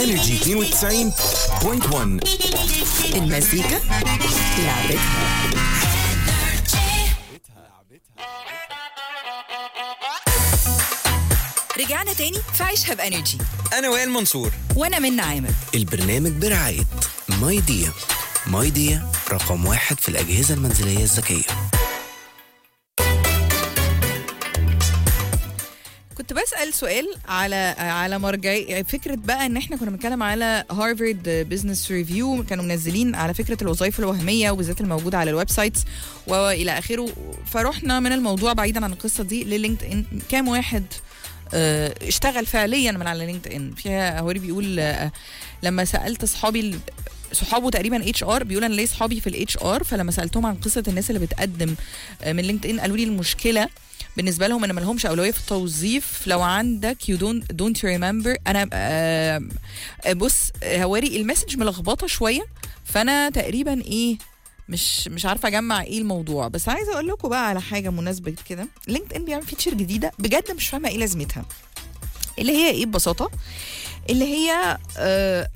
انرجي 92.1 المزيكا لعبتها رجعنا تاني في عيشها بانرجي انا وائل منصور وانا من عامر البرنامج برعاية ماي ديا ماي ديا رقم واحد في الأجهزة المنزلية الذكية كنت بسأل سؤال على على مرجعي فكرة بقى ان احنا كنا بنتكلم على هارفارد بزنس ريفيو كانوا منزلين على فكرة الوظائف الوهمية وبالذات الموجودة على الويب سايتس والى اخره فرحنا من الموضوع بعيدا عن القصة دي للينكد ان كام واحد آه، اشتغل فعليا من على لينكد ان فيها هوري بيقول آه، لما سالت اصحابي ال- صحابه تقريبا اتش ار بيقول انا ليه صحابي في الاتش ار فلما سالتهم عن قصه الناس اللي بتقدم آه، من لينكد ان قالوا لي المشكله بالنسبه لهم ان ما لهمش اولويه في التوظيف لو عندك يو دونت دونت ريمبر انا آه، آه، بص آه، هواري المسج ملخبطه شويه فانا تقريبا ايه مش مش عارفه اجمع ايه الموضوع بس عايزه اقول لكم بقى على حاجه مناسبه كده لينكد ان بيعمل فيتشر جديده بجد مش فاهمه ايه لازمتها اللي هي ايه ببساطه اللي هي آه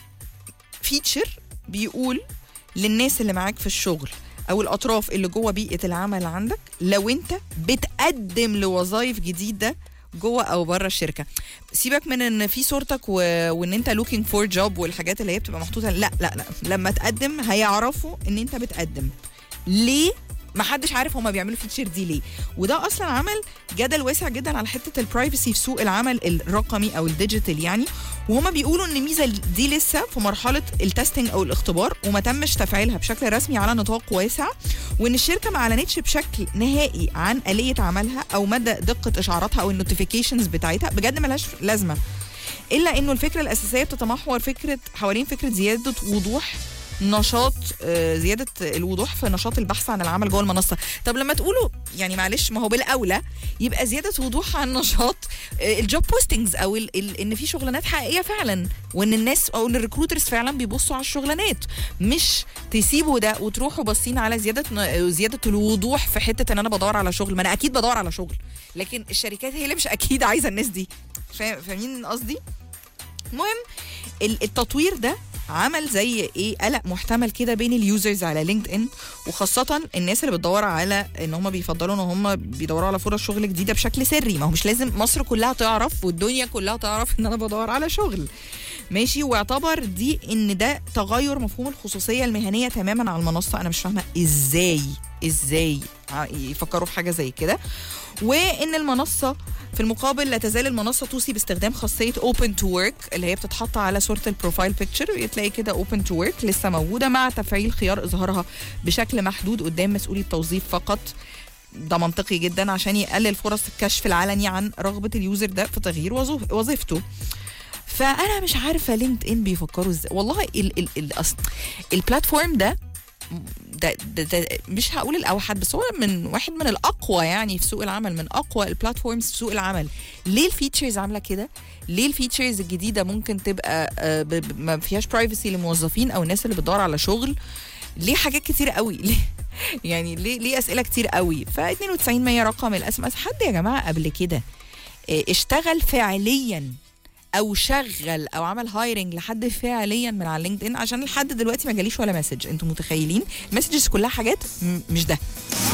فيتشر بيقول للناس اللي معاك في الشغل او الاطراف اللي جوه بيئه العمل عندك لو انت بتقدم لوظائف جديده جوه او بره الشركه سيبك من ان في صورتك و... وان انت لوكينج فور جوب والحاجات اللي هي بتبقى محطوطه لا لا لا لما تقدم هيعرفوا ان انت بتقدم ليه محدش عارف هما بيعملوا فيتشر دي ليه وده اصلا عمل جدل واسع جدا على حته البرايفسي في سوق العمل الرقمي او الديجيتال يعني وهما بيقولوا ان الميزه دي لسه في مرحله التستنج او الاختبار وما تمش تفعيلها بشكل رسمي على نطاق واسع وان الشركه ما اعلنتش بشكل نهائي عن اليه عملها او مدى دقه اشعاراتها او النوتيفيكيشنز بتاعتها بجد ملهاش لازمه الا انه الفكره الاساسيه بتتمحور فكره حوالين فكره زياده وضوح نشاط آه، زياده الوضوح في نشاط البحث عن العمل جوه المنصه طب لما تقولوا يعني معلش ما هو بالاولى يبقى زياده وضوح عن نشاط آه، الجوب بوستنجز او ال ال ان في شغلانات حقيقيه فعلا وان الناس او ان الريكروترز فعلا بيبصوا على الشغلانات مش تسيبوا ده وتروحوا باصين على زياده ن- زياده الوضوح في حته ان انا بدور على شغل ما انا اكيد بدور على شغل لكن الشركات هي اللي مش اكيد عايزه الناس دي فاهم- فاهمين قصدي المهم ال- التطوير ده عمل زي ايه قلق محتمل كده بين اليوزرز على لينكد ان وخاصه الناس اللي بتدور على ان هم بيفضلوا ان هم بيدوروا على فرص شغل جديده بشكل سري ما هو مش لازم مصر كلها تعرف والدنيا كلها تعرف ان انا بدور على شغل ماشي واعتبر دي ان ده تغير مفهوم الخصوصيه المهنيه تماما على المنصه انا مش فاهمه ازاي ازاي ع- يفكروا في حاجه زي كده وان المنصه في المقابل لا تزال المنصه توصي باستخدام خاصيه اوبن تو ورك اللي هي بتتحط على صوره البروفايل بيكتشر تلاقي كده اوبن تو ورك لسه موجوده مع تفعيل خيار اظهارها بشكل محدود قدام مسؤولي التوظيف فقط ده منطقي جدا عشان يقلل فرص الكشف العلني عن رغبه اليوزر ده في تغيير وظيف- وظيفته فانا مش عارفه لينكد ان بيفكروا ازاي والله ال ال ال أص- البلاتفورم ده ده, ده, ده مش هقول الاوحد بس هو من واحد من الاقوى يعني في سوق العمل من اقوى البلاتفورمز في سوق العمل ليه الفيتشرز عامله كده ليه الفيتشرز الجديده ممكن تبقى آه، ب- ب- ما فيهاش برايفسي للموظفين او الناس اللي بتدور على شغل ليه حاجات كتير قوي ليه يعني ليه ليه اسئله كتير قوي ف 92 100 رقم الاس ام اس حد يا جماعه قبل كده آه، اشتغل فعليا او شغل او عمل هايرنج لحد فعليا من على لينكد ان عشان لحد دلوقتي ما جاليش ولا مسج انتوا متخيلين المسجز كلها حاجات م- مش ده